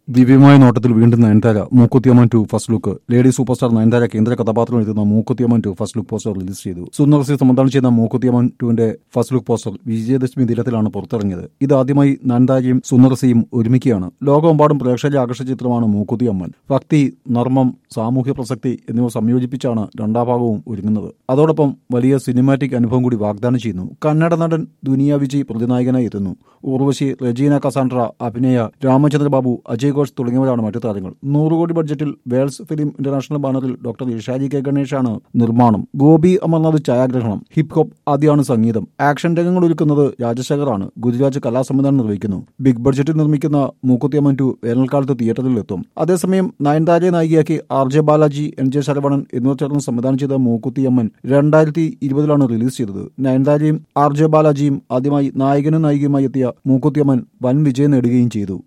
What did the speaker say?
ദിവ്യമായ നോട്ടത്തിൽ വീണ്ടും Nayanthara Mookuthi Amman two first look lady superstar Nayanthara കേന്ദ്ര കഥാപാത്രം എത്തുന്ന Mookuthi Amman two first look poster release ചെയ്തു സുന്ദർ സി സംവിധാനം ചെയ്യുന്ന മൂക്കുത്തിയമ്മൻ ടുവിന്റെ ഫസ്റ്റ് ലുക്ക് പോസ്റ്റർ വിജയദശമി ദിനത്തിലാണ് പുറത്തിറങ്ങിയത് ഇതാദ്യമായി നയൻതാരയും സുന്ദർ സിയും ഒരുമിക്കുകയാണ് ലോകമെമ്പാടും പ്രേക്ഷകരെ ആകർഷിച്ച ചിത്രമാണ് മൂക്കുത്തിയമ്മൻ ഭക്തി നർമ്മം സാമൂഹ്യ പ്രസക്തി എന്നിവ സംയോജിപ്പിച്ചാണ് രണ്ടാം ഭാഗവും ഒരുങ്ങുന്നത് അതോടൊപ്പം വലിയ സിനിമാറ്റിക് അനുഭവം കൂടി വാഗ്ദാനം ചെയ്യുന്നു കന്നഡ നടൻ ദുനിയ വിജയ് പ്രതിനായകനായി എത്തുന്നു ഉർവശി റെജീന കസാൻഡ്ര അഭിനയ രാമചന്ദ്ര ബാബു അജയ് ഘോഷ് തുടങ്ങിയവരാണ് മറ്റു താരങ്ങൾ നൂറ് കോടി ബഡ്ജറ്റിൽ വേൾസ് ഫിലിം ഇന്റർനാഷണൽ ബാനറിൽ ഡോക്ടർ ഇഷാജി കെ ഗണേഷാണ് നിർമ്മാണം ഗോപി അമർനാഥ് ഛായാഗ്രഹണം ഹിപ് ഹോപ്പ് ആദ്യമാണ് സംഗീതം ആക്ഷൻ രംഗങ്ങൾ ഒരുക്കുന്നത് രാജശേഖറാണ് ഗുരുരാജ് കലാസംവിധാനം നിർവഹിക്കുന്നു ബിഗ് ബഡ്ജറ്റിൽ നിർമ്മിക്കുന്ന മൂക്കുത്തിയമ്മൻ ടു വേനൽക്കാലത്ത് തിയേറ്ററിൽ എത്തും അതേസമയം നയൻതാരയെ നായികയാക്കി R J Balaji N J Saravanan എന്നിവർ ചേർന്ന് സംവിധാനം ചെയ്ത മൂക്കുത്തിയമ്മൻ രണ്ടായിരത്തി ഇരുപതിലാണ് റിലീസ് ചെയ്തത് നയൻതാരയും ആർ ജെ ബാലാജിയും ആദ്യമായി നായകനും നായികയുമായി എത്തിയ മൂക്കുത്തിയമ്മൻ വൻ വിജയം നേടുകയും ചെയ്തു